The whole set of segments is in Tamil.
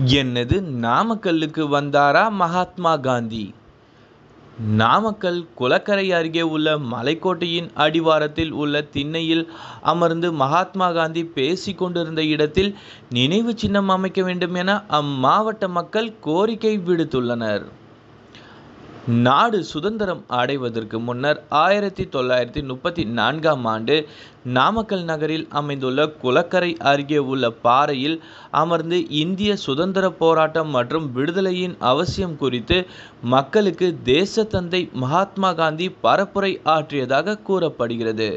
என்னது நாமக்கல்லுக்கு வந்தாரா மகாத்மா காந்தி நாமக்கல் குளக்கரை அருகே உள்ள மலைக்கோட்டையின் அடிவாரத்தில் உள்ள திண்ணையில் அமர்ந்து மகாத்மா காந்தி பேசிக் கொண்டிருந்த இடத்தில் நினைவு சின்னம் அமைக்க வேண்டும் என அம்மாவட்ட மக்கள் கோரிக்கை விடுத்துள்ளனர் நாடு சுதந்திரம் அடைவதற்கு முன்னர் ஆயிரத்தி தொள்ளாயிரத்தி முப்பத்தி நான்காம் ஆண்டு நாமக்கல் நகரில் அமைந்துள்ள குளக்கரை அருகே உள்ள பாறையில் அமர்ந்து இந்திய சுதந்திர போராட்டம் மற்றும் விடுதலையின் அவசியம் குறித்து மக்களுக்கு தேசத்தந்தை மகாத்மா காந்தி பரப்புரை ஆற்றியதாக கூறப்படுகிறது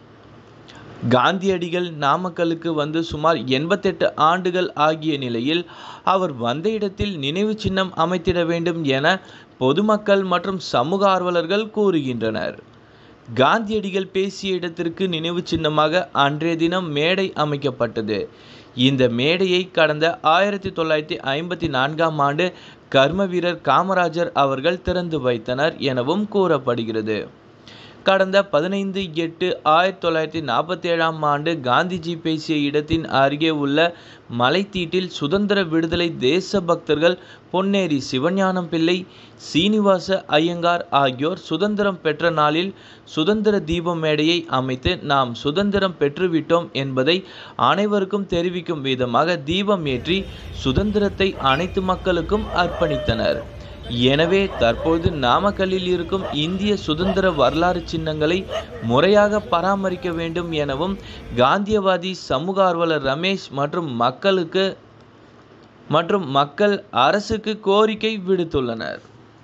காந்தியடிகள் நாமக்கலுக்கு வந்து சுமார் எண்பத்தெட்டு ஆண்டுகள் ஆகிய நிலையில் அவர் வந்த இடத்தில் நினைவு சின்னம் அமைத்திட வேண்டும் என பொதுமக்கள் மற்றும் சமூக ஆர்வலர்கள் கூறுகின்றனர் காந்தியடிகள் பேசிய இடத்திற்கு நினைவு சின்னமாக அன்றைய தினம் மேடை அமைக்கப்பட்டது இந்த மேடையை கடந்த ஆயிரத்தி தொள்ளாயிரத்தி ஐம்பத்தி நான்காம் ஆண்டு கர்ம வீரர் காமராஜர் அவர்கள் திறந்து வைத்தனர் எனவும் கூறப்படுகிறது கடந்த பதினைந்து எட்டு ஆயிரத்தி தொள்ளாயிரத்தி நாற்பத்தி ஏழாம் ஆண்டு காந்திஜி பேசிய இடத்தின் அருகே உள்ள மலைத்தீட்டில் சுதந்திர விடுதலை தேச பக்தர்கள் பொன்னேரி சிவஞானம் பிள்ளை சீனிவாச ஐயங்கார் ஆகியோர் சுதந்திரம் பெற்ற நாளில் சுதந்திர தீப மேடையை அமைத்து நாம் சுதந்திரம் பெற்றுவிட்டோம் என்பதை அனைவருக்கும் தெரிவிக்கும் விதமாக தீபம் ஏற்றி சுதந்திரத்தை அனைத்து மக்களுக்கும் அர்ப்பணித்தனர் எனவே தற்போது நாமக்கல்லில் இருக்கும் இந்திய சுதந்திர வரலாறு சின்னங்களை முறையாக பராமரிக்க வேண்டும் எனவும் காந்தியவாதி சமூக ஆர்வலர் ரமேஷ் மற்றும் மக்களுக்கு மற்றும் மக்கள் அரசுக்கு கோரிக்கை விடுத்துள்ளனர்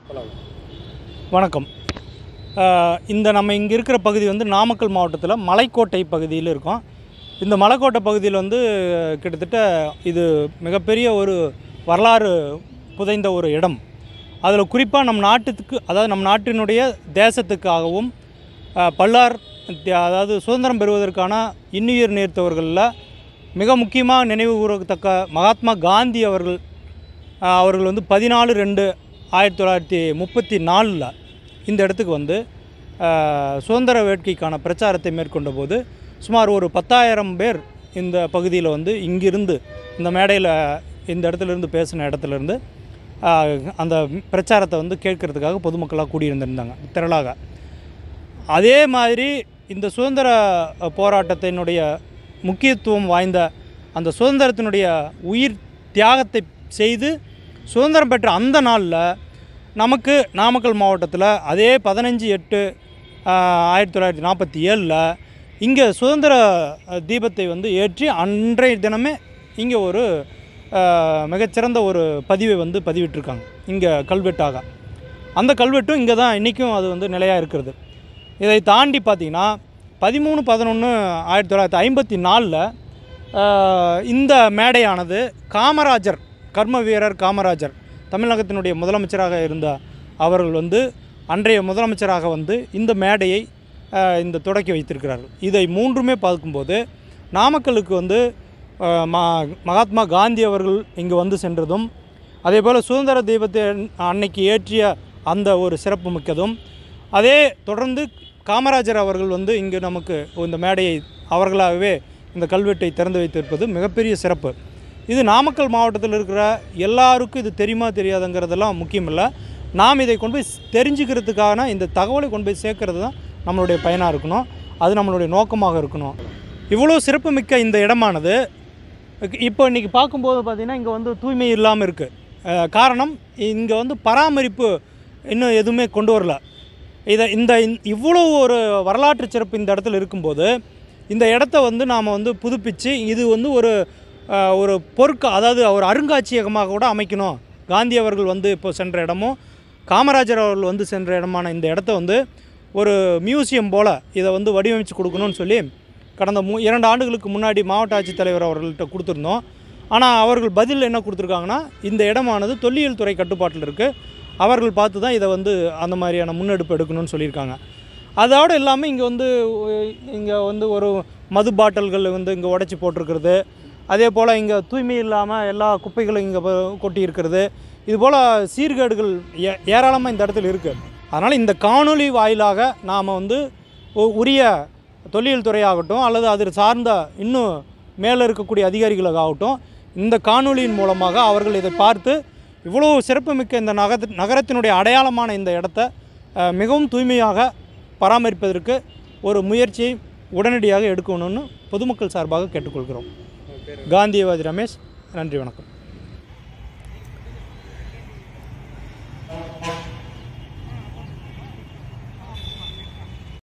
வணக்கம் அஹ் இந்த நம்ம இங்கே இருக்கிற பகுதி வந்து நாமக்கல் மாவட்டத்தில் மலைக்கோட்டை பகுதியில் இருக்கோம் இந்த மலைக்கோட்டை பகுதியில் வந்து கிட்டத்தட்ட இது மிகப்பெரிய ஒரு வரலாறு புதைந்த ஒரு இடம் அதில் குறிப்பாக நம் நாட்டுக்கு அதாவது நம் நாட்டினுடைய தேசத்துக்காகவும் அஹ், பல்லார் தி- அதாவது சுதந்திரம் பெறுவதற்கான இன்னுயிர் நேர்த்தவர்களில் மிக முக்கியமாக நினைவு கூறத்தக்க மகாத்மா காந்தி அவர்கள் அஹ், அவர்கள் வந்து பதினாலு ரெண்டு ஆயிரத்தி தொள்ளாயிரத்தி முப்பத்தி நாலில் இந்த இடத்துக்கு வந்து அஹ், சுதந்திர வேட்கைக்கான பிரச்சாரத்தை மேற்கொண்ட போது சுமார் ஒரு பத்தாயிரம் பேர் இந்த பகுதியில் வந்து இங்கிருந்து இந்த மேடையில் இந்த இடத்துல இருந்து பேசின இடத்துல இருந்து அஹ், அந்த பிரச்சாரத்தை வந்து கேட்கறதுக்காக பொதுமக்களாக கூடியிருந்திருந்தாங்க திரளாக அதே மாதிரி இந்த சுதந்திர அஹ், போராட்டத்தினுடைய முக்கியத்துவம் வாய்ந்த அந்த சுதந்திரத்தினுடைய உயிர் தியாகத்தை செய்து சுதந்திரம் பெற்ற அந்த நாளில் நமக்கு நாமக்கல் மாவட்டத்தில் அதே பதினஞ்சு எட்டு ஆஹ், ஆயிரத்தி தொள்ளாயிரத்தி நாற்பத்தி ஏழில் இங்கே சுதந்திர அஹ், தீபத்தை வந்து ஏற்றி அன்றைய தினமே இங்கே ஒரு ஆஹ், மிகச்சிறந்த ஒரு பதிவை வந்து பதிவிட்டிருக்காங்க இங்கே கல்வெட்டாக அந்த கல்வெட்டும் இங்கே தான் இன்றைக்கும் அது வந்து நிலையாக இருக்கிறது இதை தாண்டி பார்த்தீங்கன்னா பதிமூணு பதினொன்று ஆயிரத்தி தொள்ளாயிரத்தி ஐம்பத்தி நாலில் இந்த மேடையானது காமராஜர் கர்ம வீரர் காமராஜர் தமிழகத்தினுடைய முதலமைச்சராக இருந்த அவர்கள் வந்து அன்றைய முதலமைச்சராக வந்து இந்த மேடையை ஆஹ், இந்த தொடக்கி வைத்திருக்கிறார்கள் இதை மூன்றுமே பார்க்கும்போது நாமக்கலுக்கு வந்து ஆஹ், ம- மகாத்மா காந்தி அவர்கள் இங்கு வந்து சென்றதும் அதே போல் சுதந்திர தீபத்தை அன்னைக்கு ஏற்றிய அந்த ஒரு சிறப்பு மிக்கதும் அதே தொடர்ந்து காமராஜர் அவர்கள் வந்து இங்கு நமக்கு இந்த மேடையை அவர்களாகவே இந்த கல்வெட்டை திறந்து வைத்திருப்பது மிகப்பெரிய சிறப்பு இது நாமக்கல் மாவட்டத்தில் இருக்கிற எல்லாருக்கும் இது தெரியுமா தெரியாதுங்கிறதெல்லாம் முக்கியம் இல்லை நாம் இதை கொண்டு போய் தெரிஞ்சுக்கிறதுக்கான இந்த தகவலை கொண்டு போய் சேர்க்கறது தான் நம்மளுடைய பயனாக இருக்கணும் அது நம்மளுடைய நோக்கமாக இருக்கணும் இவ்வளோ சிறப்புமிக்க இந்த இடமானது இப்போ இன்றைக்கி பார்க்கும்போது பார்த்திங்கன்னா இங்கே வந்து தூய்மை இல்லாமல் இருக்குது காரணம் இங்கே வந்து பராமரிப்பு இன்னும் எதுவுமே கொண்டு வரல இதை இந்த இந்த- இவ்வளோ ஒரு வரலாற்று சிறப்பு இந்த இடத்துல இருக்கும்போது இந்த இடத்த வந்து நாம் வந்து புதுப்பித்து இது வந்து ஒரு அஹ், ஒரு பொருட்க அதாவது ஒரு அருங்காட்சியகமாக கூட அமைக்கணும் காந்தி அவர்கள் வந்து இப்போ சென்ற இடமும் காமராஜர் அவர்கள் வந்து சென்ற இடமான இந்த இடத்த வந்து ஒரு மியூசியம் போல் இதை வந்து வடிவமைச்சு கொடுக்கணும்னு சொல்லி கடந்த மூ இரண்டு ஆண்டுகளுக்கு முன்னாடி மாவட்ட ஆட்சித்தலைவர் அவர்கள்ட்ட கொடுத்துருந்தோம் ஆனால் அவர்கள் பதில் என்ன கொடுத்துருக்காங்கன்னா இந்த இடமானது தொல்லியல் துறை கட்டுப்பாட்டில் இருக்குது அவர்கள் பார்த்து தான் இதை வந்து அந்த மாதிரியான முன்னெடுப்பு எடுக்கணும்னு சொல்லியிருக்காங்க அதோடு இல்லாமல் இங்கே வந்து இங்கே வந்து ஒரு மது பாட்டில்கள் வந்து இங்கே உடச்சி போட்டிருக்கிறது அதே போல் இங்கே தூய்மை இல்லாமல் எல்லா குப்பைகளும் இங்கே கொட்டி இருக்கிறது இது போல் சீர்கேடுகள் ஏ ஏராளமாக இந்த இடத்துல இருக்குது அதனால் இந்த காணொளி வாயிலாக நாம் வந்து உ- உரிய தொல்லியல் துறையாகட்டும் அல்லது அது சார்ந்த இன்னும் மேலே இருக்கக்கூடிய அதிகாரிகளாகட்டும் இந்த காணொளியின் மூலமாக அவர்கள் இதை பார்த்து இவ்வளோ சிறப்புமிக்க இந்த நகர நகரத்தினுடைய அடையாளமான இந்த இடத்த அஹ், மிகவும் தூய்மையாக பராமரிப்பதற்கு ஒரு முயற்சியை உடனடியாக எடுக்கணும்னு பொதுமக்கள் சார்பாக கேட்டுக்கொள்கிறோம் காந்தியவாதி ரமேஷ் நன்றி வணக்கம்